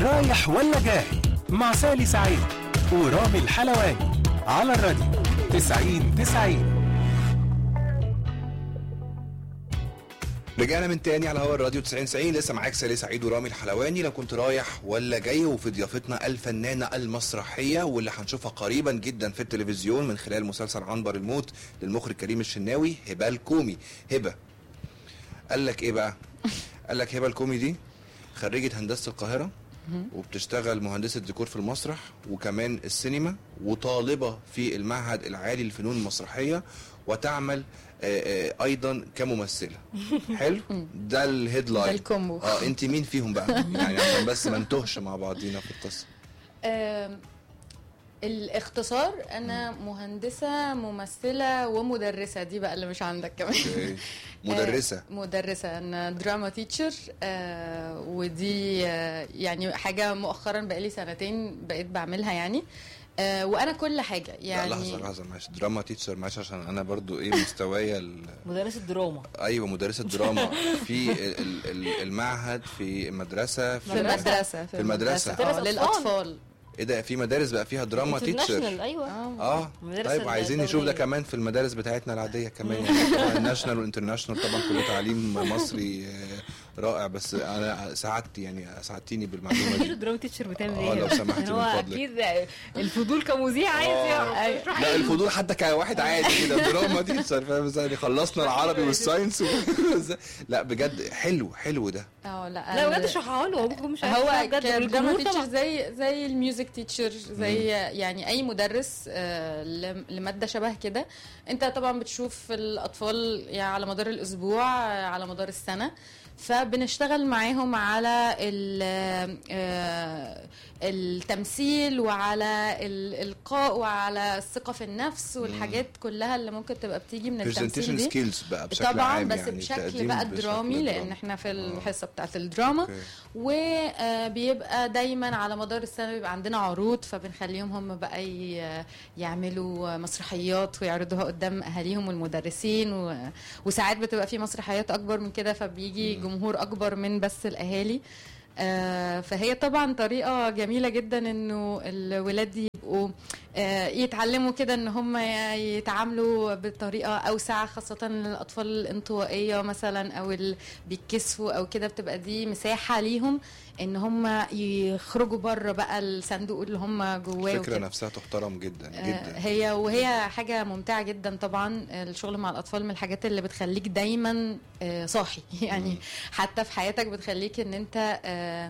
رايح ولا جاي مع سالي سعيد ورامي الحلواني على الراديو 90 90 رجعنا من تاني على هوا الراديو 90 90 لسه معاك سالي سعيد ورامي الحلواني لو كنت رايح ولا جاي وفي ضيافتنا الفنانه المسرحيه واللي هنشوفها قريبا جدا في التلفزيون من خلال مسلسل عنبر الموت للمخرج كريم الشناوي هبه الكومي هبه قال لك ايه بقى؟ قال لك هبه الكومي دي خريجه هندسه القاهره وبتشتغل مهندسه ديكور في المسرح وكمان السينما وطالبه في المعهد العالي للفنون المسرحيه وتعمل آه، آه، ايضا كممثله حلو ده الهيدلاين ده الكومبو. اه انت مين فيهم بقى يعني عشان بس ما نتوهش مع بعضينا في القصه آم، الاختصار انا مهندسه ممثله ومدرسه دي بقى اللي مش عندك كمان أوكي. مدرسه آه، مدرسه انا دراما تيتشر آه ودي آه يعني حاجه مؤخرا بقالي سنتين بقيت بعملها يعني آه وانا كل حاجه لا يعني لحظه لحظه معلش دراما تيتشر معلش عشان انا برضو ايه مستوايا ال- مدرسة دراما ايوه مدرسه دراما في ال- ال- ال- المعهد في مدرسه في المدرسه في المدرسة. آه مدرسة للاطفال ايه ده في مدارس بقى فيها دراما تيتشر انترناشونال ايوه اه اه المدارس طيب عايزين نشوف ده الدولية. كمان في المدارس بتاعتنا العاديه كمان يعني طبعا الناشونال والانترناشونال طبعا كله تعليم مصري آه، رائع بس انا سعدت يعني سعدتيني بالمعلومه كيلو دي دراما تيتشر بتعمل آه، ايه لو سمحتي يعني هو من فضلك. اكيد الفضول كمذيع عايز يعرف لا الفضول حتى كواحد عادي كده دراما تيتشر فاهم ازاي يعني خلصنا العربي والساينس و... لا بجد حلو حلو ده اه لا لا ال- بجد اشرحها له هو ممكن مش عارف هو بجد كدراما والجمهور تيتشر طبعا زي زي الميوزك تيتشر زي يعني اي مدرس آه، لم- لماده شبه كده انت طبعا بتشوف الاطفال يعني على مدار الاسبوع آه، على مدار السنه فبنشتغل معاهم على ال- آه، التمثيل وعلى الالقاء وعلى الثقه في النفس والحاجات كلها اللي ممكن تبقى بتيجي من التمثيل برزنتيشن دي سكيلز بقى بشكل طبعا عام بس يعني بشكل تقديم بقى بشكل درامي لان درامي. احنا في آه. الحصه بتاعت الدراما أوكي. وبيبقى دايما على مدار السنه بيبقى عندنا عروض فبنخليهم هم بقى ي- يعملوا مسرحيات ويعرضوها قدام اهاليهم والمدرسين و... وساعات بتبقى في مسرحيات اكبر من كده فبيجي جمهور اكبر من بس الاهالي آه، فهي طبعا طريقه جميله جدا انه الولاد يبقوا آه، يتعلموا كده ان هم يتعاملوا بطريقه اوسع خاصه الاطفال الانطوائيه مثلا او اللي بيتكسفوا او كده بتبقى دي مساحه ليهم ان هم يخرجوا بره بقى الصندوق اللي هم جواه الفكره وكده. نفسها تحترم جدا آه، جدا هي وهي حاجة ممتعة جدا طبعا الشغل مع الأطفال من الحاجات اللي بتخليك دايما آه، صاحي يعني حتى في حياتك بتخليك ان انت آه،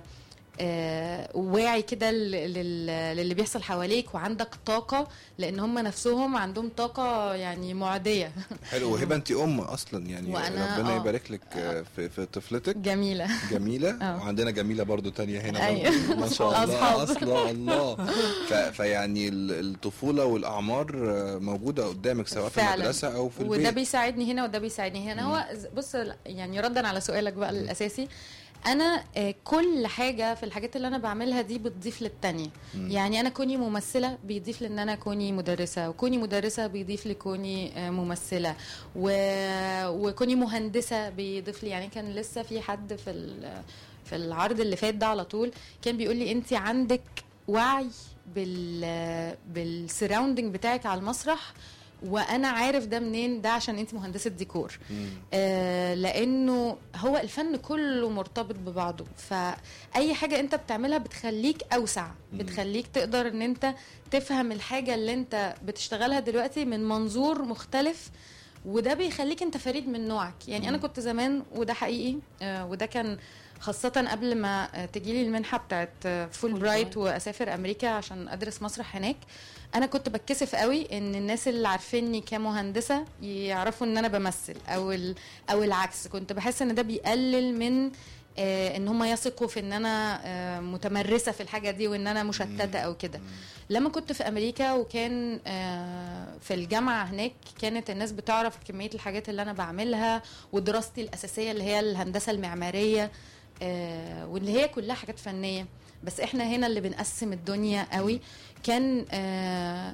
آه، واعي كده لل- لل- للي بيحصل حواليك وعندك طاقة لأن هم نفسهم عندهم طاقة يعني معدية حلو وهبه انت ام اصلا يعني وأنا- ربنا آه. يبارك لك آه، في, في طفلتك جميلة جميله آه. وعندنا جميله برضو تانية هنا أيوة. برضو. ما شاء الله أصحاب. اصلا الله ف... فيعني ال- الطفوله والاعمار آه، موجوده قدامك سواء في فعلا. المدرسه او في وده البيت بيساعدني هنا وده بيساعدني هنا هو ز- بص يعني ردا على سؤالك بقى الاساسي انا آه، كل حاجه في الحاجات اللي انا بعملها دي بتضيف للتانية يعني انا كوني ممثله بيضيف لان انا كوني مدرسه وكوني مدرسه بيضيف لكوني آه، ممثله و... وكوني مهندسه بيضيف لي يعني كان لسه في حد في ال... في العرض اللي فات ده على طول كان بيقول لي انت عندك وعي بال بالسراوندنج بتاعك على المسرح وانا عارف ده منين ده عشان انت مهندسه ديكور آه لانه هو الفن كله مرتبط ببعضه فاي حاجه انت بتعملها بتخليك اوسع بتخليك تقدر ان انت تفهم الحاجه اللي انت بتشتغلها دلوقتي من منظور مختلف وده بيخليك انت فريد من نوعك يعني انا كنت زمان وده حقيقي آه وده كان خاصة قبل ما آه، تجيلي المنحة بتاعت آه، فول برايت وأسافر أمريكا عشان أدرس مسرح هناك أنا كنت بتكسف قوي إن الناس اللي عارفيني كمهندسة يعرفوا إن أنا بمثل أو ال- أو العكس كنت بحس إن ده بيقلل من آه، ان هم يثقوا في ان انا آه، متمرسه في الحاجه دي وان انا مشتته او كده لما كنت في امريكا وكان آه، في الجامعه هناك كانت الناس بتعرف كميه الحاجات اللي انا بعملها ودراستي الاساسيه اللي هي الهندسه المعماريه آه، واللي هي كلها حاجات فنيه بس احنا هنا اللي بنقسم الدنيا قوي كان آه،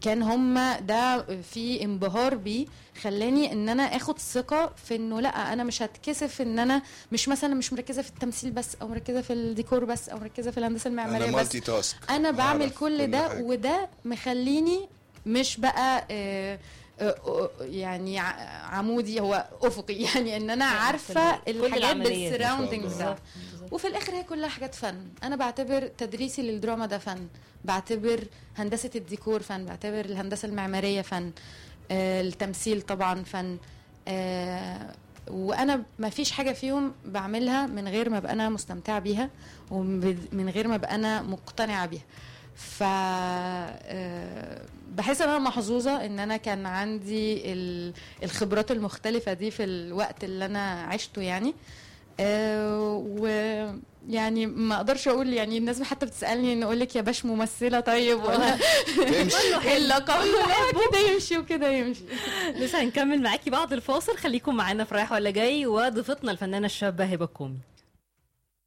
كان هما ده في انبهار بيه خلاني ان انا اخد ثقه في انه لا انا مش هتكسف ان انا مش مثلا مش مركزه في التمثيل بس او مركزه في الديكور بس او مركزه في الهندسه انا المعماريه بس مالتي تاسك انا بعمل أعرف كل ده حاجة. وده مخليني مش بقى آه، آه، آه، يعني ع- عمودي هو افقي يعني ان انا يعني عارفه كل- كل الحاجات العمليات. بالسراوندنج ما شاء بتاعها وفي الاخر هي كلها حاجات فن انا بعتبر تدريسي للدراما ده فن بعتبر هندسه الديكور فن بعتبر الهندسه المعماريه فن آه التمثيل طبعا فن آه وانا ما فيش حاجه فيهم بعملها من غير ما ابقى انا مستمتعه بيها ومن غير ما ابقى انا مقتنعه بيها ف آه، بحس ان انا محظوظه ان انا كان عندي ال- الخبرات المختلفه دي في الوقت اللي انا عشته يعني آه، ويعني ما اقدرش اقول يعني الناس حتى بتسالني ان اقول لك يا باش ممثله طيب ولا تمشي ايه اللقب آه، كده يمشي وكده يمشي لسه هنكمل معاكي بعد الفاصل خليكم معانا في رايح ولا جاي وضيفتنا الفنانه الشابه هبه الكومي